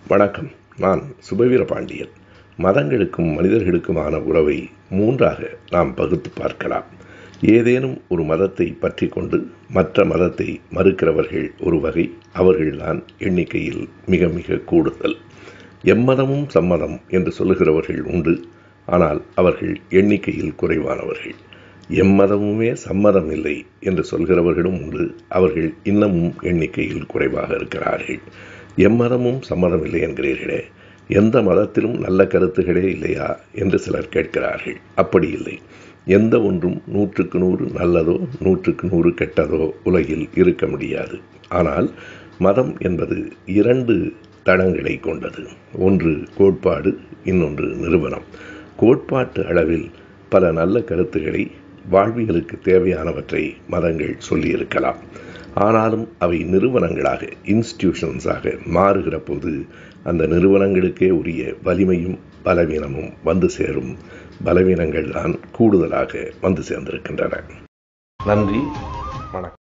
வணக்கம் நான் சுபவீர பாண்டியன் மதங்களுக்கும் மனிதர்களுக்குமான உறவை மூன்றாக நாம் பகுத்து பார்க்கலாம் ஏதேனும் ஒரு மதத்தை பற்றி கொண்டு மற்ற மதத்தை மறுக்கிறவர்கள் ஒரு வகை அவர்கள்தான் எண்ணிக்கையில் மிக மிக கூடுதல் எம்மதமும் சம்மதம் என்று சொல்லுகிறவர்கள் உண்டு ஆனால் அவர்கள் எண்ணிக்கையில் குறைவானவர்கள் எம்மதமுமே சம்மதம் இல்லை என்று சொல்கிறவர்களும் உண்டு அவர்கள் இன்னமும் எண்ணிக்கையில் குறைவாக இருக்கிறார்கள் எம்மதமும் சம்மதம் இல்லை என்கிறீர்களே எந்த மதத்திலும் நல்ல கருத்துகளே இல்லையா என்று சிலர் கேட்கிறார்கள் அப்படி இல்லை எந்த ஒன்றும் நூற்றுக்கு நூறு நல்லதோ நூற்றுக்கு நூறு கெட்டதோ உலகில் இருக்க முடியாது ஆனால் மதம் என்பது இரண்டு தளங்களை கொண்டது ஒன்று கோட்பாடு இன்னொன்று நிறுவனம் கோட்பாட்டு அளவில் பல நல்ல கருத்துக்களை வாழ்வியலுக்கு தேவையானவற்றை மதங்கள் சொல்லியிருக்கலாம் ஆனாலும் அவை நிறுவனங்களாக இன்ஸ்டிடியூஷன்ஸாக மாறுகிற போது அந்த நிறுவனங்களுக்கே உரிய வலிமையும் பலவீனமும் வந்து சேரும் பலவீனங்கள் தான் கூடுதலாக வந்து சேர்ந்திருக்கின்றன நன்றி வணக்கம்